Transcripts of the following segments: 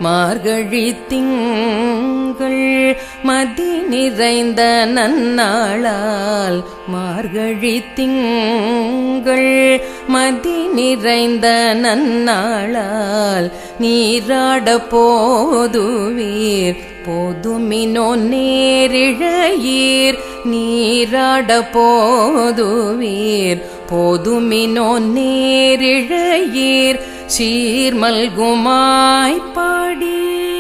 மார்கழி திங்கள் மதி நிறைந்த நன்னாளால் மார்கழி திங்கள் மதி நிறைந்த நன்னாளால் நீராட போதுவீர் போதுமினோ நேரிழையீர் நீராட போதுவீர் போதுமினோ நேரிழையீர் சீர்மல்குமாய் பாடி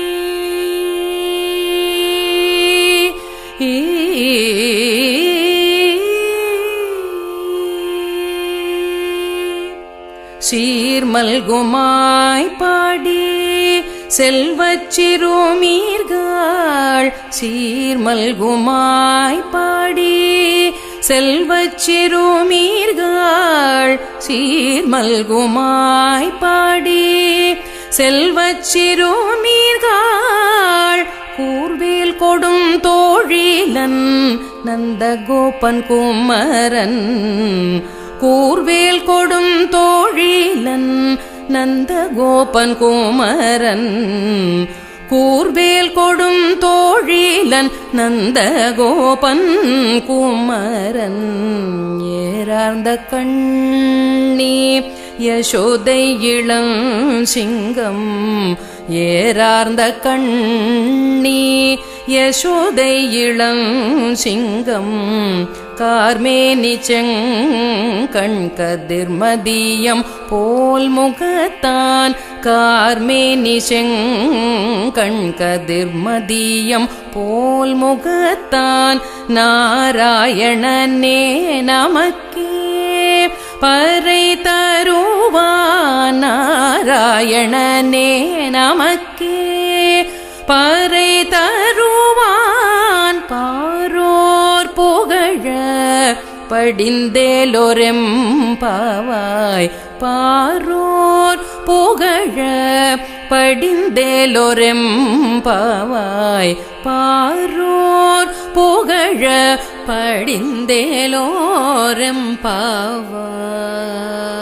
சீர்மல்குமாய் பாடி செல்வச் சிறுமீர்கள் சீர்மல்குமாய் பாடி செல்வச் சிறுமீர்கள் சீர்மல்குமாய் பாடி செல்வச் சிறுமீர்கள் கூர்வேல் கொடும் தோழிலன் நந்தகோபன் குமரன் கூர்வேல் கொடும் தோழிலன் நந்தகோபன் குமரன் கூர்வேல் கொடும் தோழிலன் நந்தகோபன் குமரன் ஏறார்ந்த கண்ணி யசோதை இளம் சிங்கம் ஏறார்ந்த கண்ணி யசோதை இளம் சிங்கம் கார்மேனி செங்கண் கதிர்மதியம் போல் முகத்தான் கார்மேனி செங்கண் கதிர்மதியம் போல் முகத்தான் நாராயணனே நமக்கே பறை தருவான் நாராயணனே நமக்கே பறை தருவான் பாரோர் புகழ படிந்தேலோரெம் பாவாய் பாரோர் புகழ படிந்தேலோரெம் பாவாய் பாரோர் புகழ படிந்தேலோரெம் பாவாய்